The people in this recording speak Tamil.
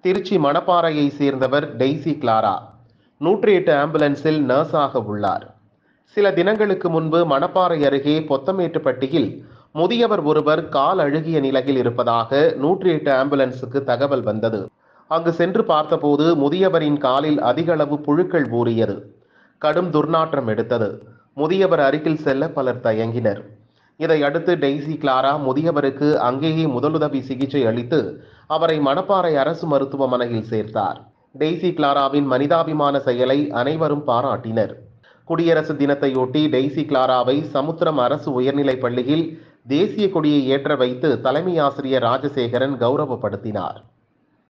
திருச்சி மணப்பாறையை சேர்ந்தவர் டெய்சி கிளாரா நூற்றி எட்டு ஆம்புலன்ஸில் நர்ஸாக உள்ளார் சில தினங்களுக்கு முன்பு மணப்பாறை அருகே பொத்தமேட்டுப்பட்டியில் முதியவர் ஒருவர் கால் அழுகிய நிலையில் இருப்பதாக நூற்றி எட்டு ஆம்புலன்ஸுக்கு தகவல் வந்தது அங்கு சென்று பார்த்தபோது முதியவரின் காலில் அதிக அளவு புழுக்கள் ஊறியது கடும் துர்நாற்றம் எடுத்தது முதியவர் அருகில் செல்ல பலர் தயங்கினர் இதை அடுத்து டெய்சி கிளாரா முதியவருக்கு அங்கேயே முதலுதவி சிகிச்சை அளித்து அவரை மணப்பாறை அரசு மருத்துவமனையில் சேர்த்தார் டெய்சி கிளாராவின் மனிதாபிமான செயலை அனைவரும் பாராட்டினர் குடியரசு தினத்தையொட்டி டெய்சி கிளாராவை சமுத்திரம் அரசு உயர்நிலைப் பள்ளியில் தேசிய கொடியை ஏற்ற வைத்து தலைமை ஆசிரியர் ராஜசேகரன் கௌரவப்படுத்தினார்